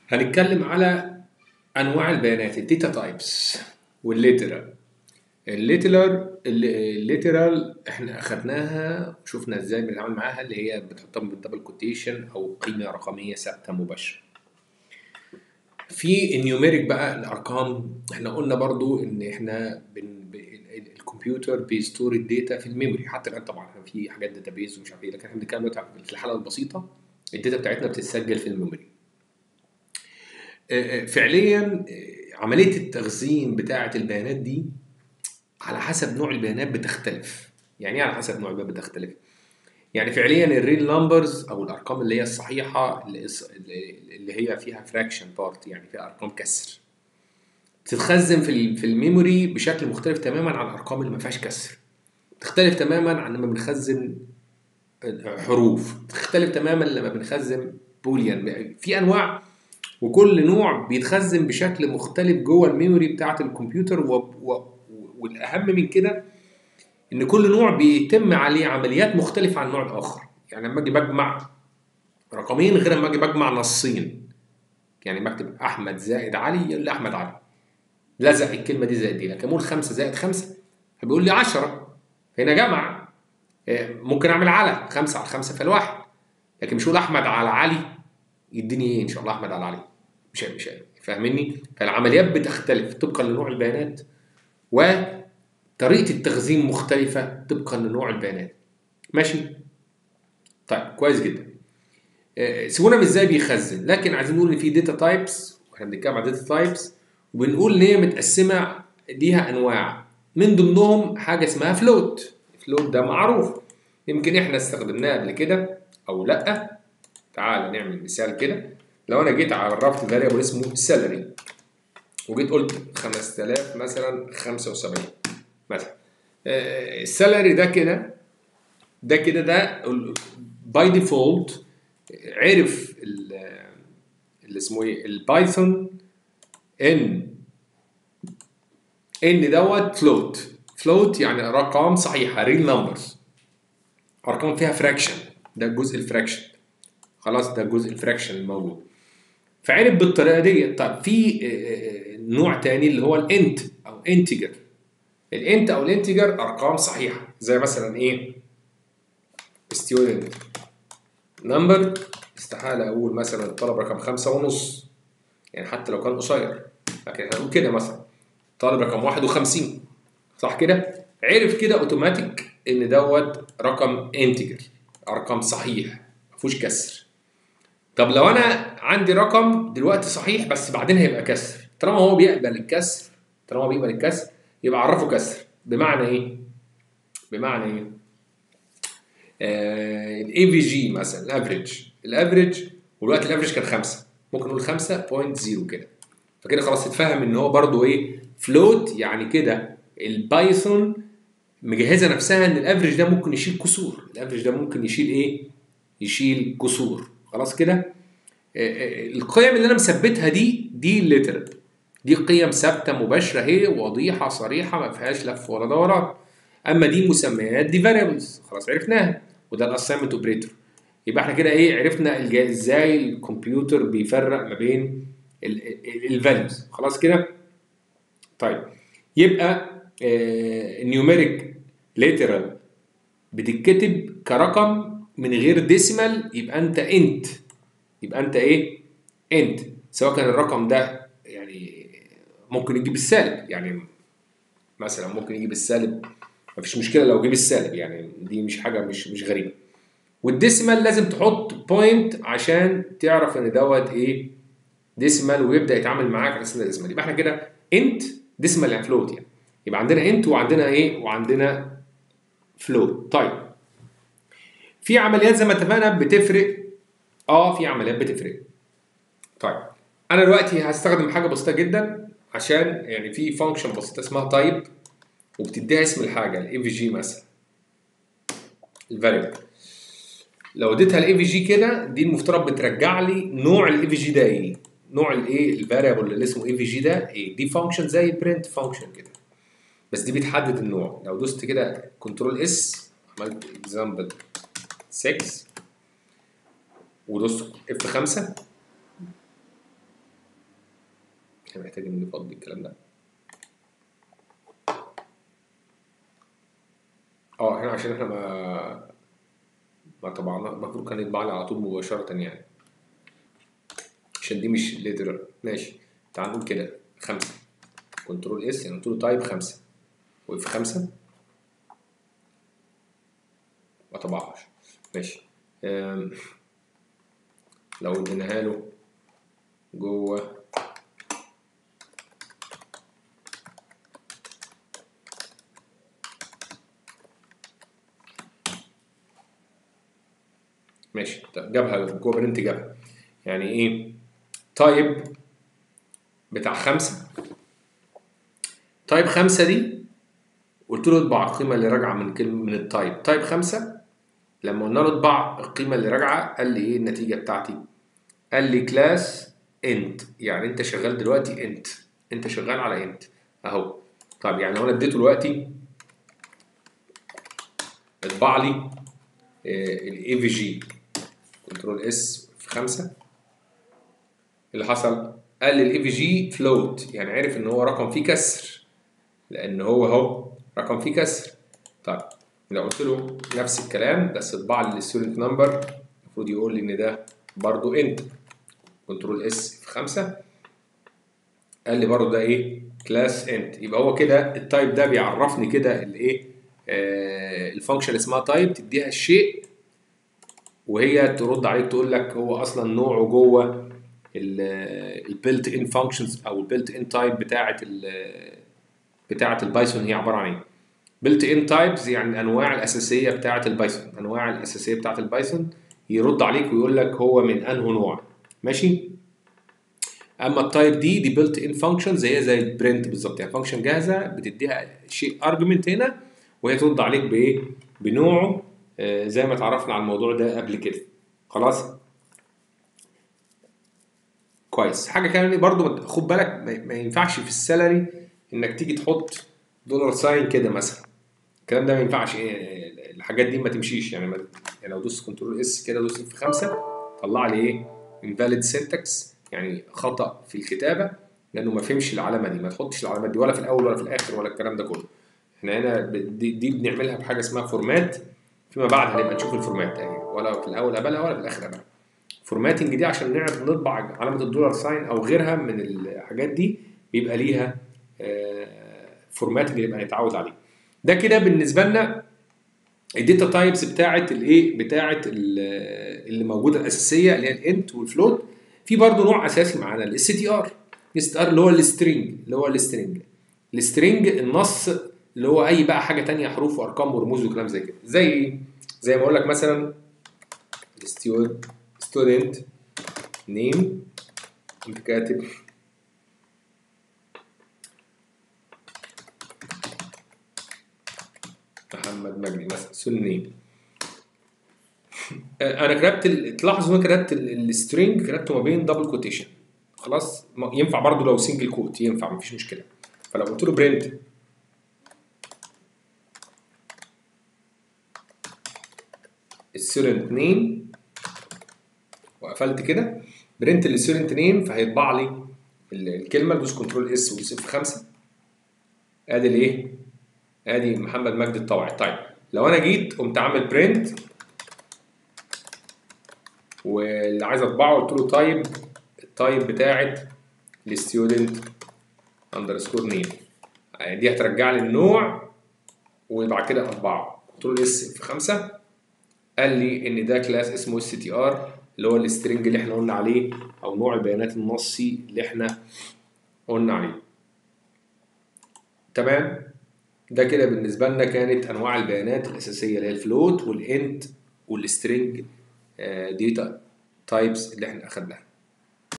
هنتكلم على انواع البيانات الداتا تايبس والليترال الليترال الليترال احنا اخدناها شفنا ازاي بنتعامل معاها اللي هي بتحطها بالدبل كوتيشن او قيمه رقميه ثابته مباشره في النيوميريك بقى الارقام احنا قلنا برضو ان احنا بن... ب- الكمبيوتر بيستور الداتا في الميموري حتى الان طبعا في حاجات داتا بيز ومش عارف ايه لكن احنا بنتكلم دلوقتي في الحاله البسيطه الداتا بتاعتنا بتتسجل في الميموري آه، آه، فعليا آه، عمليه التخزين بتاعه البيانات دي على حسب نوع البيانات بتختلف يعني ايه على حسب نوع البيانات بتختلف يعني فعليا الريل نمبرز او الارقام اللي هي الصحيحه اللي اللي هي فيها فراكشن بارت يعني فيها ارقام كسر بتتخزن في ال- في الميموري بشكل مختلف تماما عن الارقام اللي ما فيهاش كسر تختلف تماما عن لما بنخزن حروف تختلف تماما لما بنخزن بوليان في انواع وكل نوع بيتخزن بشكل مختلف جوه الميموري بتاعه الكمبيوتر و... و... والاهم من كده ان كل نوع بيتم عليه عمليات مختلفه عن النوع الاخر يعني لما اجي بجمع رقمين غير لما اجي بجمع نصين يعني بكتب احمد زائد علي يقول لي احمد علي لزق الكلمه دي زائد دي لكن اقول 5 زائد 5 فبيقول لي 10 هنا جمع إيه، ممكن اعمل على 5 على 5 فالواحد لكن مش هقول احمد على علي يديني ايه ان شاء الله احمد على علي مش مش فاهمني فالعمليات بتختلف طبقا لنوع البيانات وطريقه التخزين مختلفه طبقا لنوع البيانات ماشي طيب كويس جدا آه، سيبونا من ازاي بيخزن لكن عايزين نقول ان في داتا تايبس واحنا بنتكلم عن داتا تايبس وبنقول ان هي متقسمه ليها انواع من ضمنهم حاجه اسمها فلوت فلوت ده معروف يمكن احنا استخدمناه قبل كده او لا تعال نعمل مثال كده لو انا جيت عرفت فاريبل اسمه سالري وجيت قلت 5000 مثلا 75 مثلا آه، السالري ده كده ده كده ده باي ديفولت عرف ال- اللي اسمه ايه البايثون ان ان دوت فلوت فلوت يعني ارقام صحيحه ريل نمبرز ارقام فيها فراكشن ده الجزء الفراكشن خلاص ده الجزء الفراكشن الموجود فعرف بالطريقه دي طب في آه، آه، نوع تاني اللي هو الانت او انتجر الانت او الانتجر ارقام صحيحه زي مثلا ايه ستودنت نمبر استحاله اقول مثلا الطلب رقم خمسة ونص يعني حتى لو كان قصير لكن هنقول كده مثلا طالب رقم 51 صح كده عرف كده اوتوماتيك ان دوت رقم انتجر رقم صحيح ما فيهوش كسر طب لو انا عندي رقم دلوقتي صحيح بس بعدين هيبقى كسر طالما هو بيقبل الكسر طالما هو بيقبل الكسر يبقى عرفه كسر بمعنى ايه بمعنى ايه الاي في جي مثلا الافريج الافريج والوقت الافريج كان 5 ممكن نقول 5.0 كده فكده خلاص اتفهم ان هو برضو ايه فلوت يعني كده البايثون مجهزه نفسها ان الافريج ده ممكن يشيل كسور الافريج ده ممكن يشيل ايه يشيل كسور خلاص كده آه، آه، القيم اللي انا مثبتها دي دي الليترال دي قيم ثابته مباشره هي واضحه صريحه ما فيهاش لف ولا دوران اما دي مسميات دي فاريبلز خلاص عرفناها وده الاساينمنت اوبريتور يبقى احنا كده ايه عرفنا الج- ازاي الكمبيوتر بيفرق ما بين الفاليوز خلاص كده طيب يبقى النيوميريك ليترال بتتكتب كرقم من غير ديسيمال يبقى انت انت يبقى انت ايه انت سواء كان الرقم ده يعني ممكن يجيب السالب يعني مثلا ممكن يجيب السالب مفيش مشكله لو جيب السالب يعني دي مش حاجه مش مش غريبه والديسيمال لازم تحط بوينت عشان تعرف ان دوت ايه ديسيمال ويبدا يتعامل معاك على اساس إنه ديسيمال يبقى احنا كده انت ديسيمال يعني فلوت يعني يبقى عندنا انت وعندنا ايه وعندنا فلوت طيب في عمليات زي ما اتفقنا بتفرق اه في عمليات بتفرق طيب انا دلوقتي هستخدم حاجه بسيطه جدا عشان يعني في فانكشن بسيطه اسمها تايب وبتديها اسم الحاجه الاي في جي مثلا الفاريبل لو اديتها الاي في جي كده دي المفترض بترجع لي نوع الاي في جي ده ايه نوع الايه الفاريبل اللي اسمه اي في جي ده ايه دي فانكشن زي برنت فانكشن كده بس دي بتحدد النوع لو دوست كده كنترول اس عملت اكزامبل 6 ودوست اف 5 احنا محتاجين نفضي الكلام ده اه احنا عشان احنا ما ما طبعنا المفروض كان يطبع لي على طول مباشرة يعني عشان دي مش ليترال ماشي تعال نقول كده خمسة كنترول اس يعني قلت له تايب خمسة وفي خمسة ما طبعهاش ماشي أم، لو اديناها له جوه ماشي طب جابها جوه برنت جابها يعني ايه تايب بتاع خمسة تايب خمسة دي قلت له اطبع القيمة اللي راجعة من كلمة من التايب تايب خمسة لما قلنا له اطبع القيمة اللي راجعة قال لي ايه النتيجة بتاعتي قال لي كلاس انت يعني انت شغال دلوقتي انت انت شغال على انت اهو طب يعني لو انا اديته دلوقتي اطبع لي الاي في جي كنترول اس في خمسة اللي حصل قال لي الاي في جي فلوت يعني عرف ان هو رقم فيه كسر لان هو اهو رقم فيه كسر طيب لو قلت له نفس الكلام بس اطبع لي الستودنت نمبر المفروض يقول لي ان ده برضو انت كنترول اس في خمسة قال لي برضو ده ايه كلاس انت يبقى هو كده التايب ده بيعرفني كده الايه آه الفانكشن اسمها تايب تديها الشيء وهي ترد عليك تقول لك هو اصلا نوعه جوه البيلت ان فانكشنز او البيلت ان تايب بتاعه ال بتاعه البايثون هي عباره عن ايه بيلت ان تايبز يعني الانواع الاساسيه بتاعه البايثون الانواع الاساسيه بتاعه البايثون يرد عليك ويقول لك هو من انه نوع ماشي اما التايب دي دي بيلت ان فانكشنز هي زي البرنت بالظبط يعني فانكشن جاهزه بتديها شيء ارجمنت هنا وهي ترد عليك بايه بنوعه آه زي ما اتعرفنا على الموضوع ده قبل كده خلاص كويس حاجه كمان برضو خد بالك ما ينفعش في السالري انك تيجي تحط دولار ساين كده مثلا الكلام ده ما ينفعش إيه الحاجات دي ما تمشيش يعني ما يعني لو دوست كنترول اس كده دوست في خمسه طلع لي ايه invalid syntax يعني خطا في الكتابه لانه ما فهمش العلامه دي ما تحطش العلامات دي ولا في الاول ولا في الاخر ولا الكلام ده كله احنا هنا دي, دي بنعملها بحاجه اسمها فورمات فيما بعد هنبقى نشوف الفورمات يعني ولا في الاول قبلها ولا في الاخر قبلها فورماتنج دي عشان نعرف نطبع علامه الدولار ساين او غيرها من الحاجات دي بيبقى ليها فورماتنج يبقى نتعود عليه ده كده بالنسبه لنا الداتا تايبس بتاعه الايه بتاعه اللي موجوده الاساسيه اللي هي الانت والفلوت في برضه نوع اساسي معانا السي تي ار السي تي ار اللي هو السترينج اللي هو السترينج السترينج النص اللي هو اي بقى حاجه تانية حروف وارقام ورموز وكلام زي كده زي ايه زي ما اقول لك مثلا ستودنت نيم كنت كاتب محمد مجدي مثلا سني انا كتبت تلاحظوا انا كتبت السترينج كتبته ما بين دبل كوتيشن خلاص ينفع برضو لو سنجل كوت ينفع مفيش مشكله فلو قلت له برنت السيرنت نيم وقفلت كده برنت السيرنت نيم فهيطبع لي الكلمه دوس كنترول اس ودوس اف 5 ادي الايه ادي محمد مجدي الطوعي طيب لو انا جيت قمت عامل برنت واللي عايز اطبعه قلت له تايب التايب بتاعت الستودنت اندرسكور نيم دي هترجع لي النوع وبعد كده اطبعه قلت له اس في 5 قال لي ان ده كلاس اسمه اس تي ار اللي هو السترنج اللي احنا قلنا عليه او نوع البيانات النصي اللي احنا قلنا عليه تمام ده كده بالنسبه لنا كانت انواع البيانات الاساسيه اللي هي الفلوت والانت والسترنج داتا تايبس اللي احنا اخدناها